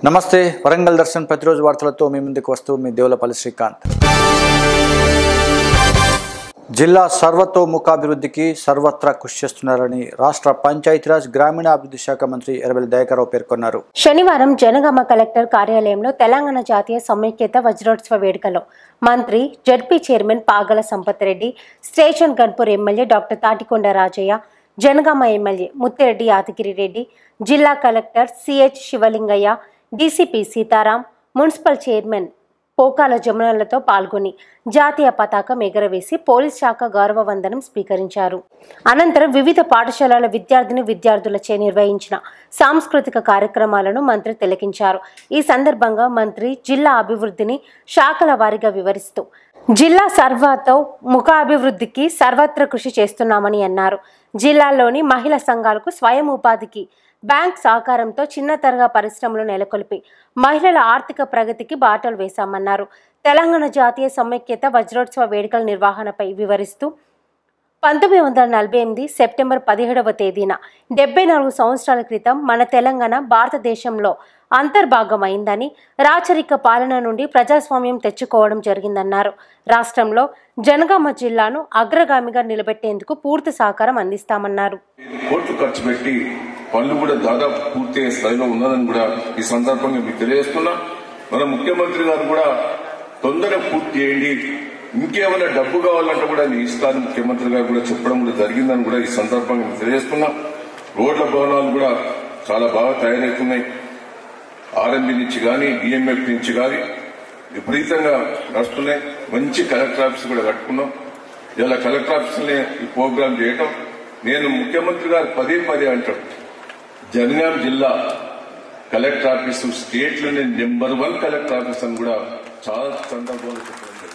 నమస్తే వరంగల్ దర్శన్ ప్రతిరోజు వార్తలతో మీ ముందుకు వస్తూ మీ దేవులపల్లి శ్రీకాంత్ జిల్లా సర్వతోముఖాభివృద్ధికి సర్వత్రా కృషి చేస్తున్నారని రాష్ట్ర పంచాయతీరాజ్ గ్రామీణాభివృద్ధి శాఖ మంత్రి ఎర్రబెల్లి దయాకరావు పేర్కొన్నారు శనివారం జనగామ కలెక్టర్ కార్యాలయంలో తెలంగాణ జాతీయ సమైక్యత వజ్రోత్సవ వేడుకలో మంత్రి ZP chairman Pagala Sampath Reddy station Ghanpur MLA doctor Thatikonda Rajaiah Jangaon MLA Muthireddy Yadagiri Reddy జిల్లా collector CH Sivalingaiah DCP Sitaram municipal chairman Pokala జమునలతో పాల్గొని జాతీయ పతాకం ఎగరవేసి పోలీస్ శాఖ గౌరవ వందనం స్వీకరించారు అనంతరం వివిధ పాఠశాలల విద్యార్థిని విద్యార్థులచే నిర్వహించిన సాంస్కృతిక కార్యక్రమాలను మంత్రి తిలకించారు ఈ సందర్భంగా మంత్రి జిల్లా అభివృద్ధిని శాఖల వారీగా వివరిస్తూ జిల్లా సర్వతో ముఖాభివృద్ధికి సర్వత్ర కృషి చేస్తున్నామని అన్నారు జిల్లాలోని మహిళా సంఘాలకు స్వయం ఉపాధికి బ్యాంక్ సహకారంతో చిన్న తరహా పరిశ్రమలు నెలకొల్పి మహిళల ఆర్థిక ప్రగతికి బాటలు వేశామన్నారు తెలంగాణ జాతీయ సమైక్యత వజ్రోత్సవ వేడుకల నిర్వహణపై వివరిస్తూ పంతొమ్మిది వందల నలభై ఎనిమిది సెప్టెంబర్ పదిహేడవ తేదీన డెబ్బై నాలుగు సంవత్సరాల క్రితం మన తెలంగాణ భారతదేశంలో అంతర్భాగమైందని రాచరిక పాలన నుండి ప్రజాస్వామ్యం తెచ్చుకోవడం జరిగిందన్నారు రాష్ట్రంలో జనగామ జిల్లాను అగ్రగామిగా నిలబెట్టేందుకు పూర్తి సహకారం అందిస్తామన్నారు కోట్లు ఖర్చు పెట్టి పనులు కూడా దాదాపు పూర్తయ్యే స్థాయిలో ఉన్నదని కూడా ఈ సందర్భంగా మీకు తెలియజేస్తున్నా మన ముఖ్యమంత్రి గారు కూడా తొందరగా పూర్తి చేయండి ఇంకేమైనా డబ్బు కావాలంటే కూడా నేను ఇస్తాను ముఖ్యమంత్రి గారు కూడా చెప్పడం కూడా జరిగిందని కూడా ఈ సందర్భంగా మీకు తెలియజేస్తున్నా రోడ్ల భవనాలు కూడా చాలా బాగా తయారవుతున్నాయి ఆర్ఎంబి నుంచి కానీ డిఎంఎఫ్ నుంచి కానీ విపరీతంగా నడుస్తున్నాయి మంచి కలెక్టర్ ఆఫీస్ కూడా కట్టుకున్నాం ఇలా కలెక్టర్ ఆఫీసులనే ఈ ప్రోగ్రాం చేయటం నేను ముఖ్యమంత్రి గారు పదే పదే అంటాడు జనగాం జిల్లా కలెక్టర్ ఆఫీసు స్టేట్ లోనే నెంబర్ వన్ కలెక్టర్ ఆఫీస్ అని కూడా చాలా సందర్భాలు చెప్పడం జరిగింది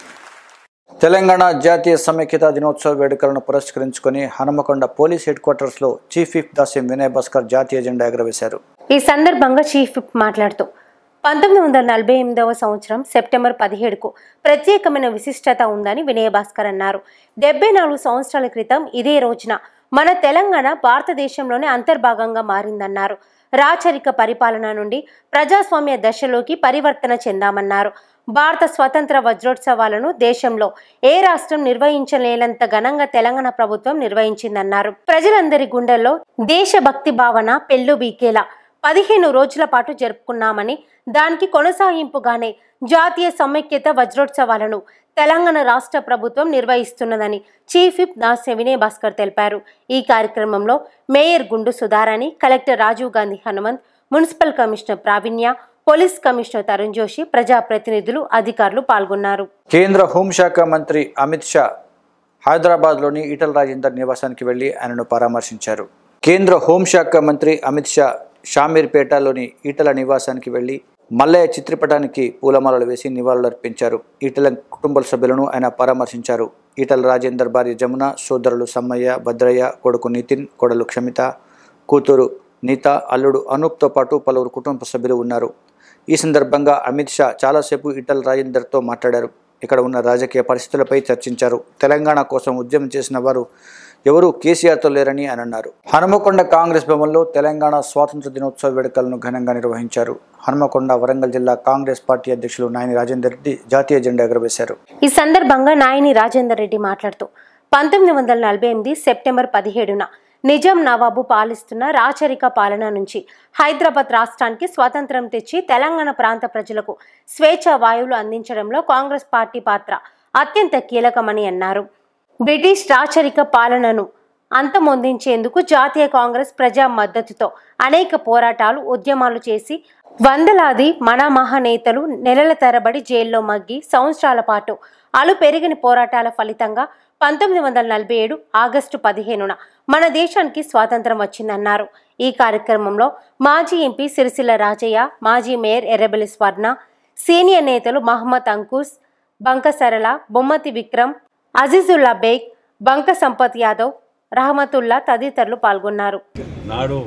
తెలంగాణ జాతీయ సమైక్యత దినోత్సవ వేడుకలను పురస్కరించుకొని హనుమకొండ పోలీస్ హెడ్ క్వార్టర్స్ లో చీఫ్ విప్ దాస్యం వినయ్ భాస్కర్ జాతీయ జెండా ఎగరవేశారు ఈ సందర్భంగా చీఫ్ విప్ మాట్లాడుతూ పంతొమ్మిది వందల నలభై ఎనిమిదవ సంవత్సరం సెప్టెంబర్ పదిహేడుకు ప్రత్యేకమైన విశిష్టత ఉందని వినయభాస్కర్ అన్నారు డెబ్బై నాలుగు సంవత్సరాల క్రితం ఇదే రోజున మన తెలంగాణ భారతదేశంలోనే అంతర్భాగంగా మారిందన్నారు రాచరిక పరిపాలన నుండి ప్రజాస్వామ్య దశలోకి పరివర్తన చెందామన్నారు భారత స్వతంత్ర వజ్రోత్సవాలను దేశంలో ఏ రాష్ట్రం నిర్వహించలేనంత ఘనంగా తెలంగాణ ప్రభుత్వం నిర్వహించిందన్నారు ప్రజలందరి గుండెల్లో దేశభక్తి భావన పెళ్ళు బీకేలా పదిహేను రోజుల పాటు జరుపుకున్నామని దానికి కొనసాగింపుగానే జాతీయ సమైక్యత వజ్రోత్సవాలను తెలంగాణ రాష్ట్ర ప్రభుత్వం నిర్వహిస్తున్నదని చీఫ్ విప్ దాస్య వినయ్ భాస్కర్ తెలిపారు ఈ కార్యక్రమంలో mayor Gundu Sudharani collector Rajiv Gandhi Hanumanth municipal commissioner Pravinya police commissioner Tarun Joshi ప్రజాప్రతినిధులు అధికారులు పాల్గొన్నారు కేంద్ర హోంశాఖ మంత్రి అమిత్ షా హైదరాబాద్లోని ఈటల రాజేందర్ నివాసానికి వెళ్లి ఆయనను పరామర్శించారు కేంద్ర హోంశాఖ మంత్రి అమిత్ షా షామీర్పేటలోని ఈటల నివాసానికి వెళ్లి మల్లయ్య చిత్రపటానికి పూలమాలలు వేసి నివాళులర్పించారు ఈటల కుటుంబ సభ్యులను ఆయన పరామర్శించారు ఈటల రాజేందర్ భార్య జమున సోదరులు సమ్మయ్య భద్రయ్య కొడుకు నితిన్ కొడలు క్షమిత కూతురు నీత అల్లుడు అనూప్తో పాటు పలువురు కుటుంబ సభ్యులు ఉన్నారు ఈ సందర్భంగా అమిత్ షా చాలాసేపు ఈటల రాజేందర్తో మాట్లాడారు ఇక్కడ ఉన్న రాజకీయ పరిస్థితులపై చర్చించారు తెలంగాణ కోసం ఉద్యమం చేసిన వారు ఎవరూ కేసీఆర్తో లేరని ఆయన అన్నారు హనుమకొండ కాంగ్రెస్ భవన్లో తెలంగాణ స్వాతంత్ర దినోత్సవ వేడుకలను ఘనంగా నిర్వహించారు హనుమకొండ వరంగల్ జిల్లా కాంగ్రెస్ పార్టీ అధ్యక్షులు నాయని రాజేందర్ రెడ్డి జాతీయ జెండా ఎగరవేశారు ఈ సందర్భంగా నాయని రాజేందర్ రెడ్డి మాట్లాడుతూ పంతొమ్మిది వందల నలభై ఎనిమిది సెప్టెంబర్ పదిహేడున నిజాం నవాబు పాలిస్తున్న రాచరిక పాలన నుంచి హైదరాబాద్ రాష్ట్రానికి స్వాతంత్రం తెచ్చి తెలంగాణ ప్రాంత ప్రజలకు స్వేచ్ఛ వాయువులు అందించడంలో కాంగ్రెస్ పార్టీ పాత్ర అత్యంత కీలకమని అన్నారు బ్రిటిష్ రాచరిక పాలనను అంతమొందించేందుకు జాతీయ కాంగ్రెస్ ప్రజా మద్దతుతో అనేక పోరాటాలు ఉద్యమాలు చేసి వందలాది మన మహానేతలు నెలల తరబడి జైల్లో మగ్గి సంవత్సరాల పాటు అలు పెరిగిన పోరాటాల ఫలితంగా పంతొమ్మిది వందల నలభై ఏడు ఆగస్టు పదిహేనున మన దేశానికి స్వాతంత్రం వచ్చిందన్నారు ఈ కార్యక్రమంలో మాజీ ఎంపీ సిరిసిల్ల రాజయ్య మాజీ మేయర్ ఎర్రబెల్లి స్వర్ణ సీనియర్ నేతలు మహమ్మద్ అంకుష్ బంక సరళ బొమ్మతి విక్రమ్ అజీజుల్లా బేగ్ బంక సంపత్ యాదవ్ రహమతుల్లా తదితరులు పాల్గొన్నారు నాడు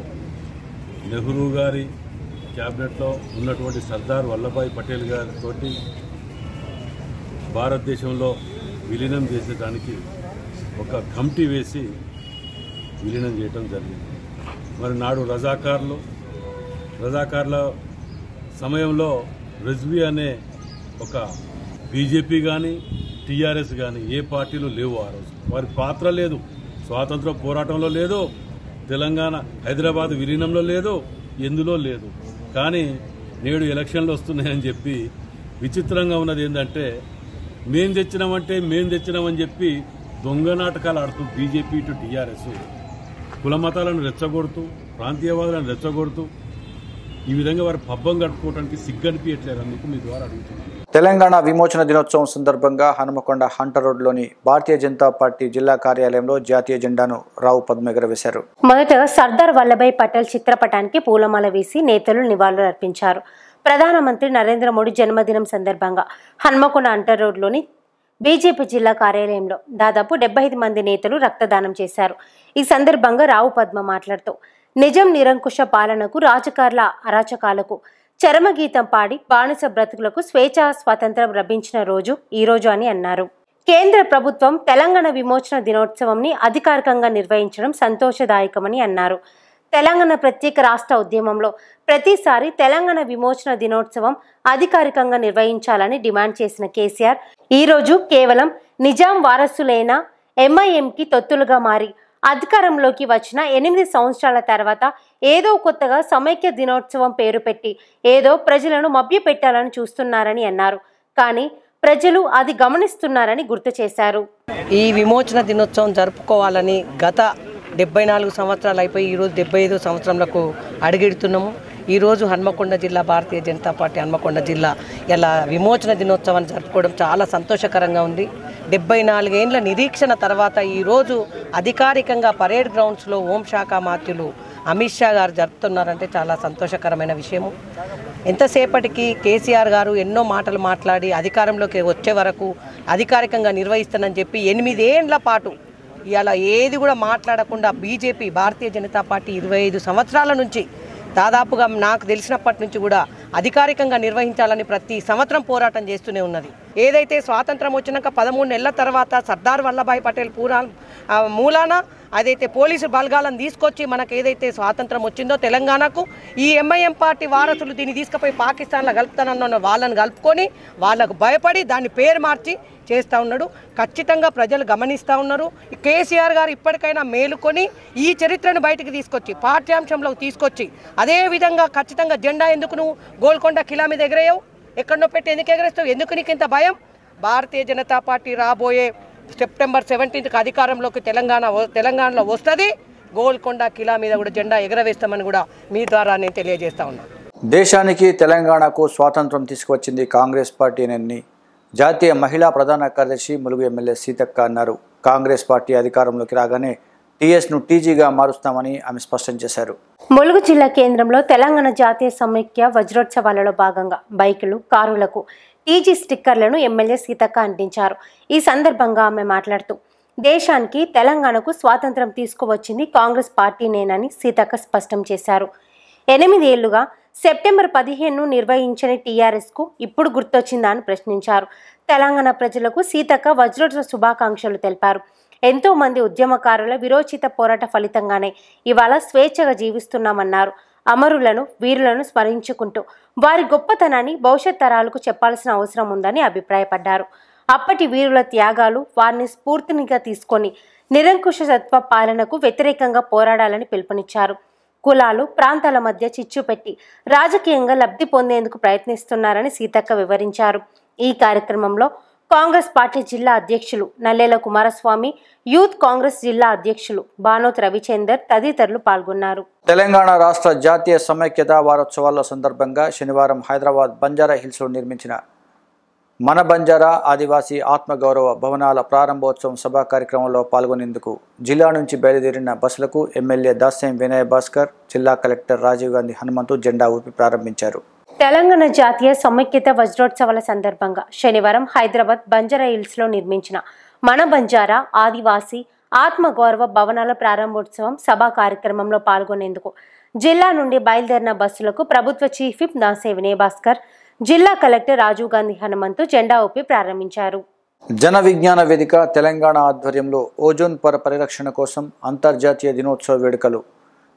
నెహ్రూ గారి క్యాబినెట్లో ఉన్నటువంటి సర్దార్ వల్లభాయ్ పటేల్ గారితో భారతదేశంలో విలీనం చేసేదానికి ఒక కమిటీ వేసి విలీనం చేయటం జరిగింది మరి నాడు రజాకార్లు రజాకార్ల సమయంలో రిజ్వీ అనే ఒక బీజేపీ కానీ టీఆర్ఎస్ కానీ ఏ పార్టీలు లేవు ఆ రోజు వారి పాత్ర లేదు స్వాతంత్ర పోరాటంలో లేదు తెలంగాణ హైదరాబాద్ విలీనంలో లేదు ఎందులో లేదు కానీ నేడు ఎలక్షన్లు వస్తున్నాయని చెప్పి విచిత్రంగా ఉన్నది ఏంటంటే మేం తెచ్చినామంటే మేం తెచ్చినామని చెప్పి దొంగ నాటకాలు ఆడుతూ బీజేపీ టు టీఆర్ఎస్ కుల మతాలను రెచ్చగొడుతూ ప్రాంతీయవాదులను రెచ్చగొడుతూ ఈ విధంగా వారి పబ్బం గడుపుకోవడానికి సిగ్గనిపించట్లేదు అందుకు మీ ద్వారా అడుగుతున్నాను తెలంగాణ విమోచన దినోత్సవం సందర్భంగా హనుమకొండ హంటర్ రోడ్లోని భారతీయ జనతా పార్టీ జిల్లా కార్యాలయంలో జాతీయ జెండాను రావు పద్మ ఎగరవేశారు మొదట సర్దార్ వల్లభాయ్ పటేల్ చిత్రపటానికి పూలమాల వేసి నేతలు నివాళులు అర్పించారు ప్రధానమంత్రి నరేంద్ర మోడీ జన్మదినం సందర్భంగా హన్మకొండ అంటర్ రోడ్లోని బీజేపీ జిల్లా కార్యాలయంలో దాదాపు డెబ్బై ఐదు మంది నేతలు రక్తదానం చేశారు ఈ సందర్భంగా రావు పద్మ మాట్లాడుతూ నిజం నిరంకుశ పాలనకు రాజకారుల అరాచకాలకు చరమగీతం పాడి బానిస బ్రతుకులకు స్వేచ్ఛా స్వాతంత్రం లభించిన రోజు ఈ రోజు అని అన్నారు కేంద్ర ప్రభుత్వం తెలంగాణ విమోచన దినోత్సవంని అధికారికంగా నిర్వహించడం సంతోషదాయకమని అన్నారు తెలంగాణ ప్రత్యేక రాష్ట్ర ఉద్యమంలో ప్రతిసారి తెలంగాణ విమోచన దినోత్సవం అధికారికంగా నిర్వహించాలని డిమాండ్ చేసిన కేసీఆర్ ఈ రోజు కేవలం నిజాం వారసులైన ఎంఐఎంకి తొత్తులుగా మారి అధికారంలోకి వచ్చిన ఎనిమిది సంవత్సరాల తర్వాత ఏదో కొత్తగా సమైక్య దినోత్సవం పేరు పెట్టి ఏదో ప్రజలను మభ్యపెట్టాలని చూస్తున్నారని అన్నారు కానీ ప్రజలు అది గమనిస్తున్నారని గుర్తు చేశారు ఈ విమోచన దినోత్సవం జరుపుకోవాలని గత డెబ్బై నాలుగు సంవత్సరాలు అయిపోయి ఈరోజు డెబ్బై ఐదు సంవత్సరంలకు అడుగెడుతున్నాము ఈరోజు హన్మకొండ జిల్లా భారతీయ జనతా పార్టీ హన్మకొండ జిల్లా ఇలా విమోచన దినోత్సవాన్ని జరుపుకోవడం చాలా సంతోషకరంగా ఉంది డెబ్బై నాలుగేండ్ల నిరీక్షణ తర్వాత ఈరోజు అధికారికంగా పరేడ్ గ్రౌండ్స్లో హోంశాఖ మాత్యులు అమిత్ షా గారు జరుపుతున్నారంటే చాలా సంతోషకరమైన విషయము ఎంతసేపటికి కేసీఆర్ గారు ఎన్నో మాటలు మాట్లాడి అధికారంలోకి వచ్చే వరకు అధికారికంగా నిర్వహిస్తానని చెప్పి ఎనిమిదేండ్ల పాటు ఇలా ఏది కూడా మాట్లాడకుండా బీజేపీ భారతీయ జనతా పార్టీ ఇరవై ఐదు సంవత్సరాల నుంచి దాదాపుగా నాకు తెలిసినప్పటి నుంచి కూడా అధికారికంగా నిర్వహించాలని ప్రతి సంవత్సరం పోరాటం చేస్తూనే ఉన్నది ఏదైతే స్వాతంత్రం వచ్చినాక పదమూడు నెలల తర్వాత సర్దార్ వల్లభాయ్ పటేల్ పూరా ఆ మూలాన అదైతే పోలీసు బలగాలను తీసుకొచ్చి మనకు ఏదైతే స్వాతంత్రం వచ్చిందో తెలంగాణకు ఈ ఎంఐఎం పార్టీ వారసులు దీన్ని తీసుకుపోయి పాకిస్తాన్లో కలుపుతానన్న వాళ్ళని కలుపుకొని వాళ్ళకు భయపడి దాన్ని పేరు మార్చి చేస్తూ ఉన్నాడు ఖచ్చితంగా ప్రజలు గమనిస్తూ ఉన్నారు కేసీఆర్ గారు ఇప్పటికైనా మేలుకొని ఈ చరిత్రను బయటికి తీసుకొచ్చి పాఠ్యాంశంలోకి తీసుకొచ్చి అదే విధంగా ఖచ్చితంగా జెండా ఎందుకు నువ్వు గోల్కొండ కిలా మీద ఎగరేయవు ఎక్కడనో పెట్టి ఎందుకు ఎగరేస్తావు ఎందుకు నీకు ఇంత భయం భారతీయ జనతా పార్టీ రాబోయే సెప్టెంబర్ సెవెంటీన్త్కి అధికారంలోకి తెలంగాణ వ- తెలంగాణలో వస్తుంది గోల్కొండ కిలా మీద కూడా జెండా ఎగరవేస్తామని కూడా మీ ద్వారా నేను తెలియజేస్తా ఉన్నాను దేశానికి తెలంగాణకు స్వాతంత్రం తీసుకువచ్చింది కాంగ్రెస్ పార్టీనని జాతీయ మహిళా ప్రధాన కార్యదర్శి ములుగు ఎమ్మెల్యే సీతక్క అన్నారు కాంగ్రెస్ పార్టీ అధికారంలోకి రాగానే టీఎస్ను టీజీగా మారుస్తామని ఆమె స్పష్టం చేశారు ములుగు జిల్లా కేంద్రంలో తెలంగాణ జాతీయ సమైక్య వజ్రోత్సవాలలో భాగంగా బైకులు కారులకు టీజీ స్టిక్కర్లను ఎమ్మెల్యే సీతక్క అంటించారు ఈ సందర్భంగా ఆమె మాట్లాడుతూ దేశానికి తెలంగాణకు స్వాతంత్రం తీసుకువచ్చింది కాంగ్రెస్ పార్టీనేనని సీతక్క స్పష్టం చేశారు ఎనిమిదేళ్లుగా సెప్టెంబర్ పదిహేను నిర్వహించని టీఆర్ఎస్కు ఇప్పుడు గుర్తొచ్చిందా అని ప్రశ్నించారు తెలంగాణ ప్రజలకు సీతక్క వజ్రోత్సవ శుభాకాంక్షలు తెలిపారు ఎంతో మంది ఉద్యమకారుల విరోచిత పోరాట ఫలితంగానే ఇవాళ స్వేచ్ఛగా జీవిస్తున్నామన్నారు అమరులను వీరులను స్మరించుకుంటూ వారి గొప్పతనాన్ని భవిష్యత్ తరాలకు చెప్పాల్సిన అవసరం ఉందని అభిప్రాయపడ్డారు అప్పటి వీరుల త్యాగాలు వారిని స్ఫూర్తినిగా తీసుకొని నిరంకుశత్వ పాలనకు వ్యతిరేకంగా పోరాడాలని పిలుపునిచ్చారు కులాలు ప్రాంతాల మధ్య చిచ్చు పెట్టి రాజకీయంగా లబ్ధి పొందేందుకు ప్రయత్నిస్తున్నారని సీతక్క వివరించారు ఈ కార్యక్రమంలో కాంగ్రెస్ పార్టీ జిల్లా అధ్యక్షులు నల్లేల కుమారస్వామి యూత్ కాంగ్రెస్ జిల్లా అధ్యక్షులు బానోత్ రవిచందర్ తదితరులు పాల్గొన్నారు తెలంగాణ రాష్ట్ర జాతీయ సమైక్యత వారోత్సవాల సందర్భంగా శనివారం హైదరాబాద్ బంజారా హిల్స్లో నిర్మించిన మన బంజారా ఆదివాసీ ఆత్మగౌరవ భవనాల ప్రారంభోత్సవం సభా కార్యక్రమంలో పాల్గొనేందుకు జిల్లా నుంచి బయలుదేరిన బస్సులకు ఎమ్మెల్యే దాస్యం వినయ్ భాస్కర్ జిల్లా కలెక్టర్ రాజీవ్ గాంధీ హనుమంతు జెండా ఊపి ప్రారంభించారు తెలంగాణ జాతీయ సమైక్యత వజ్రోత్సవాల సందర్భంగా శనివారం హైదరాబాద్ బంజారా హిల్స్లో నిర్మించిన మన బంజారా ఆదివాసీ ఆత్మగౌరవ భవనాల ప్రారంభోత్సవం సభా కార్యక్రమంలో పాల్గొనేందుకు జిల్లా నుండి బయలుదేరిన బస్సులకు ప్రభుత్వ చీఫ్ విప్ దాసే వినయ్ భాస్కర్ జిల్లా కలెక్టర్ రాజీవ్ గాంధీ హనుమంతు జెండా ఊపి ప్రారంభించారు జన విజ్ఞాన వేదిక తెలంగాణ ఆధ్వర్యంలో ఓజోన్ పొర పరిరక్షణ కోసం అంతర్జాతీయ దినోత్సవ వేడుకలు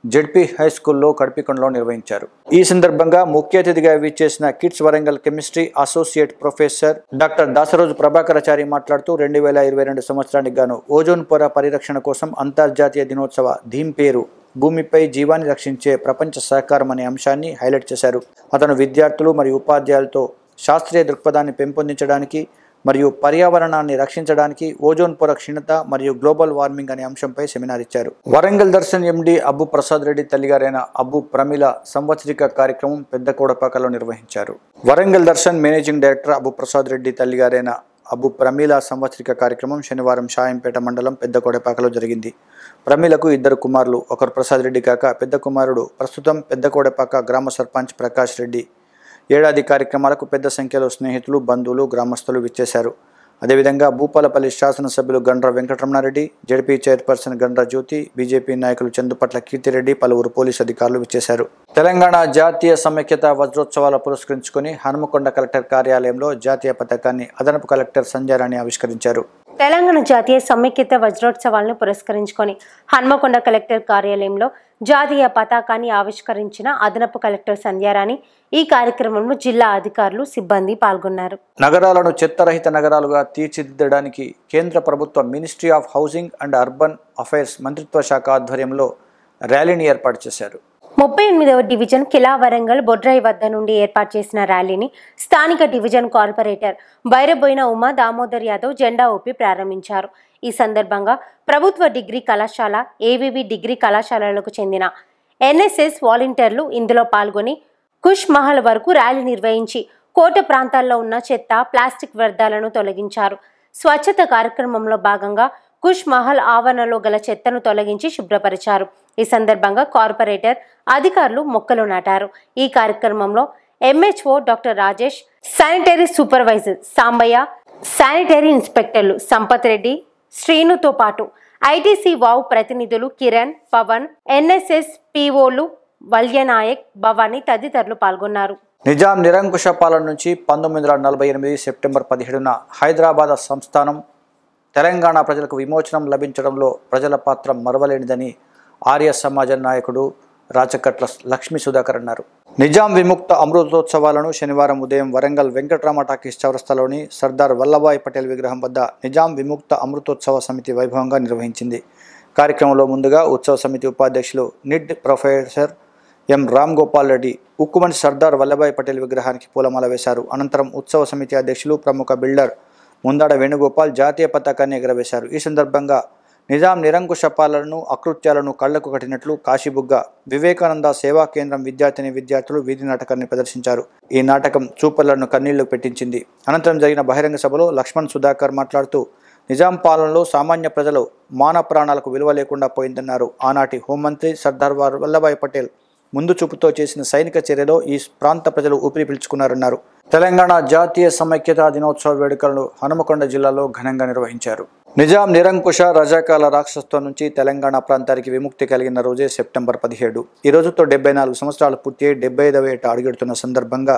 జెడ్పీ హై స్కూల్లో కడిపికొండలో నిర్వహించారు ఈ సందర్భంగా ముఖ్య అతిథిగా విచ్చేసిన KITS Warangal chemistry associate professor doctor Dasaroju Prabhakarachari మాట్లాడుతూ రెండు వేల ఇరవై రెండు సంవత్సరానికి గాను ఓజోన్ పొర పరిరక్షణ కోసం అంతర్జాతీయ దినోత్సవ థీమ్ పేరు భూమిపై జీవాన్ని రక్షించే ప్రపంచ సహకారం అనే అంశాన్ని హైలైట్ చేశారు అతను విద్యార్థులు మరియు ఉపాధ్యాయులతో శాస్త్రీయ దృక్పథాన్ని పెంపొందించడానికి మరియు పర్యావరణాన్ని రక్షించడానికి ఓజోన్ పొర క్షీణత మరియు గ్లోబల్ వార్మింగ్ అనే అంశంపై సెమినార్ ఇచ్చారు వరంగల్ దర్శన్ ఎండి అబ్బు ప్రసాద్ రెడ్డి తల్లిగారైన అబ్బు ప్రమిల సంవత్సరిక కార్యక్రమం పెద్ద కోడపాకలో నిర్వహించారు వరంగల్ దర్శన్ మేనేజింగ్ డైరెక్టర్ అబ్బు ప్రసాద్ రెడ్డి తల్లిగారైన అబ్బు ప్రమీల సంవత్సరిక కార్యక్రమం శనివారం షాయంపేట మండలం పెద్ద కోడపాకలో జరిగింది ప్రమీలకు ఇద్దరు కుమారులు ఒకరు ప్రసాద్ రెడ్డి కాక పెద్ద కుమారుడు ప్రస్తుతం పెద్ద కోడపాక గ్రామ సర్పంచ్ ప్రకాష్ రెడ్డి ఏడాది కార్యక్రమాలకు పెద్ద సంఖ్యలో స్నేహితులు బంధువులు గ్రామస్తులు విచ్చేశారు అదేవిధంగా భూపాలపల్లి శాసనసభ్యులు Gandra Venkataramana Reddy ZP chairperson Gandra Jyothi BJP నాయకులు చందుపట్ల కీర్తిరెడ్డి పలువురు పోలీసు అధికారులు విచ్చేశారు తెలంగాణ జాతీయ సమైక్యత వజ్రోత్సవాల పురస్కరించుకొని హనుమకొండ కలెక్టర్ కార్యాలయంలో జాతీయ పతాకాన్ని అదనపు కలెక్టర్ సంజయ్ రాణి ఆవిష్కరించారు తెలంగాణ జాతీయ సమైక్యత వజ్రోత్సవాలను పురస్కరించుకొని హన్మకొండ కలెక్టర్ కార్యాలయంలో జాతీయ పతాకాన్ని ఆవిష్కరించిన అదనపు కలెక్టర్ సంధ్యారాణి ఈ కార్యక్రమంలో జిల్లా అధికారులు సిబ్బంది పాల్గొన్నారు నగరాలను చెత్తరహిత నగరాలుగా తీర్చిదిద్దడానికి కేంద్ర ప్రభుత్వ ministry of housing and urban affairs మంత్రిత్వ శాఖ ఆధ్వర్యంలో ర్యాలీని ఏర్పాటు చేశారు ముప్పై ఎనిమిదవ డివిజన్ కిలా వరంగల్ బొడ్రాయి వద్ద నుండి ఏర్పాటు చేసిన ర్యాలీని స్థానిక డివిజన్ కార్పొరేటర్ బైరబోయిన ఉమా దామోదర్ యాదవ్ జెండా ఊపి ప్రారంభించారు ఈ సందర్భంగా ప్రభుత్వ డిగ్రీ కళాశాల ఏవివి డిగ్రీ కళాశాలలకు చెందిన ఎన్ఎస్ఎస్ వాలంటీర్లు ఇందులో పాల్గొని కుష్ మహల్ వరకు ర్యాలీ నిర్వహించి కోట ప్రాంతాల్లో ఉన్న చెత్త ప్లాస్టిక్ వ్యర్థాలను తొలగించారు స్వచ్ఛత కార్యక్రమంలో భాగంగా కుష్ మహల్ ఆవరణలో గల చెత్తను తొలగించి శుభ్రపరిచారు ఈ సందర్భంగా కార్పొరేటర్ అధికారులు మొక్కలు నాటారు ఈ కార్యక్రమంలో MHO doctor Rajesh sanitary supervisor Sambaiah sanitary ఇన్స్పెక్టర్లు సంపత్ రెడ్డి శ్రీనుతో పాటు ఐటీసీ వావ్ ప్రతినిధులు కిరణ్ పవన్ ఎన్ఎస్ఎస్ పిఓలు వల్యనాయక్ భవానీ తదితరులు పాల్గొన్నారు నిజాం నిరంకుశ పాలన నుంచి పంతొమ్మిది వందల నలభై ఎనిమిది సెప్టెంబర్ పదిహేడున హైదరాబాద్ సంస్థానం తెలంగాణ ప్రజలకు విమోచనం లభించడంలో ప్రజల పాత్ర మరవలేనిదని ఆర్య సమాజ నాయకుడు రాచకట్ల లక్ష్మీ సుధాకర్ అన్నారు నిజాం విముక్త అమృతోత్సవాలను శనివారం ఉదయం వరంగల్ వెంకటరామ టాకీస్ చౌరస్తాలోని సర్దార్ వల్లభాయ్ పటేల్ విగ్రహం వద్ద నిజాం విముక్త అమృతోత్సవ సమితి వైభవంగా నిర్వహించింది కార్యక్రమంలో ముందుగా ఉత్సవ సమితి ఉపాధ్యక్షులు NIT professor M Ram Gopal Reddy ఉక్కుమని సర్దార్ వల్లభాయ్ పటేల్ విగ్రహానికి పూలమాల వేశారు అనంతరం ఉత్సవ సమితి అధ్యక్షులు ప్రముఖ బిల్డర్ ముందాడ వేణుగోపాల్ జాతీయ పతాకాన్ని ఎగరవేశారు ఈ సందర్భంగా నిజాం నిరంకుశ పాలనను అకృత్యాలను కళ్లకు కట్టినట్లు కాశీబుగ్గ వివేకానంద సేవా కేంద్రం విద్యార్థిని విద్యార్థులు వీధి నాటకాన్ని ప్రదర్శించారు ఈ నాటకం చూపర్లను కన్నీళ్లు పెట్టించింది అనంతరం జరిగిన బహిరంగ సభలో లక్ష్మణ్ సుధాకర్ మాట్లాడుతూ నిజాం పాలనలో సామాన్య ప్రజలు మాన ప్రాణాలకు విలువ లేకుండా పోయిందన్నారు ఆనాటి హోంమంత్రి సర్దార్ వల్లభాయ్ పటేల్ ముందు చూపుతో చేసిన సైనిక చర్యలో ఈ ప్రాంత ప్రజలు ఊపిరి పీల్చుకున్నారన్నారు తెలంగాణ జాతీయ సమైక్యతా దినోత్సవ వేడుకలను హనుమకొండ జిల్లాలో ఘనంగా నిర్వహించారు నిజాం నిరంకుశ రజాకాల రాక్షసత్వం నుంచి తెలంగాణ ప్రాంతానికి విముక్తి కలిగిన రోజే సెప్టెంబర్ పదిహేడు ఈ రోజుతో డెబ్బై నాలుగు సంవత్సరాలు పూర్తి అయి డెబ్బై ఐదవ ఏట అడుగెడుతున్న సందర్భంగా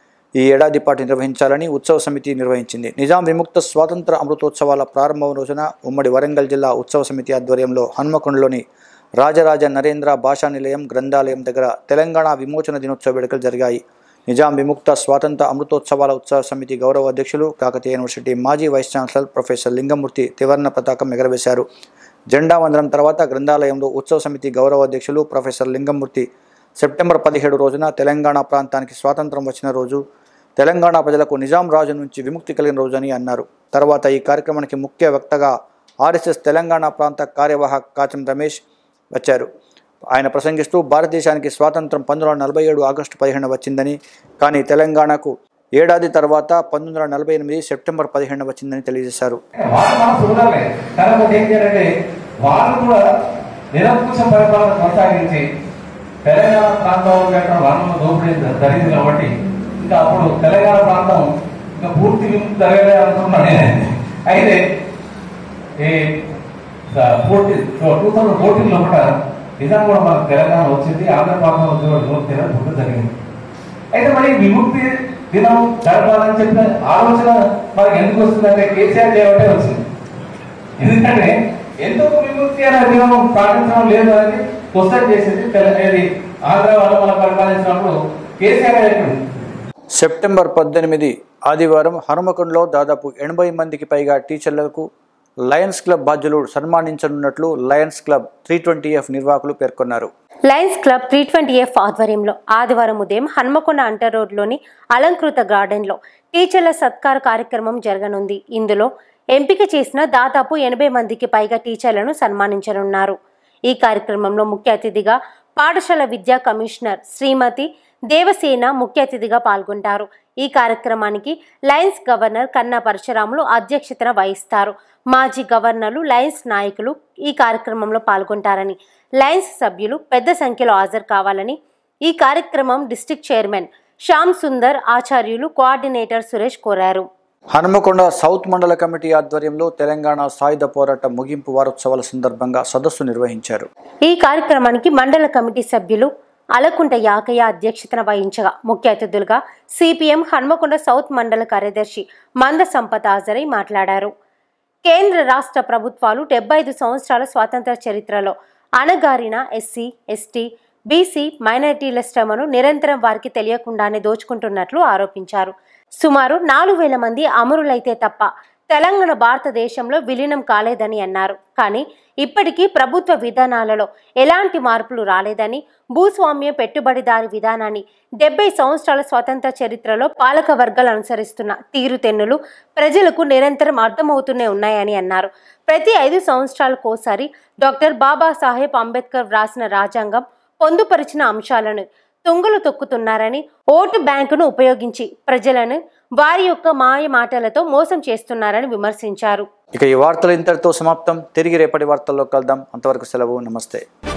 ఈ ఏడాది పాటు నిర్వహించాలని ఉత్సవ సమితి నిర్వహించింది నిజాం విముక్త స్వాతంత్ర అమృతోత్సవాల ప్రారంభం రోజున ఉమ్మడి వరంగల్ జిల్లా ఉత్సవ సమితి ఆధ్వర్యంలో హన్మకొండలోని రాజరాజ నరేంద్ర భాషా నిలయం గ్రంథాలయం దగ్గర తెలంగాణ విమోచన దినోత్సవ వేడుకలు జరిగాయి నిజాం విముక్త స్వాతంత్ర అమృతోత్సవాల ఉత్సవ సమితి గౌరవ అధ్యక్షులు కాకతీయ యూనివర్సిటీ మాజీ వైస్ ఛాన్సలర్ ప్రొఫెసర్ లింగమూర్తి త్రివర్ణ పతాకం ఎగరవేశారు జెండా వందనం తర్వాత గ్రంథాలయంలో ఉత్సవ సమితి గౌరవ అధ్యక్షులు ప్రొఫెసర్ లింగమూర్తి సెప్టెంబర్ పదిహేడు రోజున తెలంగాణ ప్రాంతానికి స్వాతంత్రం వచ్చిన రోజు తెలంగాణ ప్రజలకు నిజాం రాజు నుంచి విముక్తి కలిగిన రోజు అని అన్నారు తర్వాత ఈ కార్యక్రమానికి ముఖ్య వక్తగా ఆర్ఎస్ఎస్ తెలంగాణ ప్రాంత కార్యవాహక కాచం రమేష్ వచ్చారు ఆయన ప్రసంగిస్తూ భారతదేశానికి స్వాతంత్రం పంతొమ్మిది వందల నలభై ఏడు ఆగస్టు పదిహేను వచ్చిందని కానీ తెలంగాణకు ఏడాది తర్వాత పంతొమ్మిది వందల నలభై ఎనిమిది సెప్టెంబర్ పదిహేను వచ్చిందని తెలియజేశారు వాళ్ళు మనం చూడాలి కాకపోతే ఏం చేయాలంటే వాళ్ళు కూడా నిరంకుశ పరిపాలన కొనసాగించి తెలంగాణ ప్రాంతంలో పెట్టిన వాళ్ళను దోపిడీ జరిగింది కాబట్టి ఇంకా అప్పుడు తెలంగాణ ప్రాంతం ఇంకా పూర్తి విముక్తి జరగలే అనుకున్నాను నేను అయితే ఈ ఫోర్టీ టూ థౌసండ్ ఫోర్టీన్ లోపల నిజాం కూడా మనకు తెలంగాణ వచ్చింది ఆంధ్ర ప్రాంతం విముక్తి అనేది జరిగింది అయితే మరి విముక్తి దినం జరపాలని చెప్పిన ఆలోచన మనకి ఎందుకు వస్తుందంటే కేసీఆర్ చేయబట్టే వచ్చింది ఎందుకంటే ఎందుకు విముక్తి అనే దినం పాటించడం లేదు అనేది క్వశ్చన్ చేసింది తెల- ఏది ఆంధ్ర వాళ్ళు మన పరిపాలించినప్పుడు కేసీఆర్ ఎక్కడ సెప్టెంబర్ పద్దెనిమిది ఆదివారం హనుమకొండలో దాదాపు ఎనభై మందికి పైగా టీచర్లకు లయన్స్ క్లబ్ బాధ్యులు సన్మానించనున్నట్లు lions club three twenty F నిర్వాహకులు పేర్కొన్నారు lions club three twenty F ఆధ్వర్యంలో ఆదివారం ఉదయం హన్మకొండ అంటర్ రోడ్లోని అలంకృత గార్డెన్లో టీచర్ల సత్కార కార్యక్రమం జరగనుంది ఇందులో ఎంపిక చేసిన దాదాపు ఎనభై మందికి పైగా టీచర్లను సన్మానించనున్నారు ఈ కార్యక్రమంలో ముఖ్య అతిథిగా పాఠశాల విద్యా కమిషనర్ శ్రీమతి దేవసేన ముఖ్య అతిథిగా పాల్గొంటారు ఈ కార్యక్రమానికి లయన్స్ గవర్నర్ కన్నా పరశురాములు అధ్యక్షతన వహిస్తారు మాజీ గవర్నర్లు లయన్స్ నాయకులు ఈ కార్యక్రమంలో పాల్గొంటారని లయన్స్ సభ్యులు పెద్ద సంఖ్యలో హాజరు కావాలని ఈ కార్యక్రమం డిస్టిక్ చైర్మన్ శ్యామ్ సుందర్ ఆచార్యులు కోఆర్డినేటర్ సురేష్ కోరారు హనుమకొండ సౌత్ మండల కమిటీ ఆధ్వర్యంలో తెలంగాణ సాయుధ పోరాట ముగింపు వారోత్సవాల సందర్భంగా సదస్సు నిర్వహించారు ఈ కార్యక్రమానికి మండల కమిటీ సభ్యులు అలకుంట యాకయ్య అధ్యక్షతన వహించగా ముఖ్య అతిథులుగా సిపిఎం హన్మకొండ సౌత్ మండల కార్యదర్శి మంద సంపత్ హాజరై మాట్లాడారు కేంద్ర రాష్ట్ర ప్రభుత్వాలు డెబ్బై ఐదు సంవత్సరాల స్వాతంత్ర చరిత్రలో అణగారిన ఎస్సీ ఎస్టీ బీసీ మైనారిటీల శ్రమను నిరంతరం వారికి తెలియకుండానే దోచుకుంటున్నట్లు ఆరోపించారు సుమారు నాలుగు వేల మంది అమరులైతే తప్ప తెలంగాణ భారతదేశంలో విలీనం కాలేదని అన్నారు కానీ ఇప్పటికీ ప్రభుత్వ విధానాలలో ఎలాంటి మార్పులు రాలేదని భూస్వామ్య పెట్టుబడిదారి విధానాన్ని డెబ్బై సంవత్సరాల స్వతంత్ర చరిత్రలో పాలక వర్గాలు అనుసరిస్తున్న తీరుతెన్నులు ప్రజలకు నిరంతరం అర్థమవుతూనే ఉన్నాయని అన్నారు ప్రతి ఐదు సంవత్సరాలకోసారి డాక్టర్ బాబాసాహెబ్ అంబేద్కర్ వ్రాసిన రాజ్యాంగం పొందుపరిచిన అంశాలను తుంగలు తొక్కుతున్నారని ఓటు బ్యాంకును ఉపయోగించి ప్రజలను వారి యొక్క మాయ మాటలతో మోసం చేస్తున్నారని విమర్శించారు ఇక ఈ వార్తలు ఇంతటితో సమాప్తం తిరిగి రేపటి వార్తల్లో కలుద్దాం అంతవరకు సెలవు నమస్తే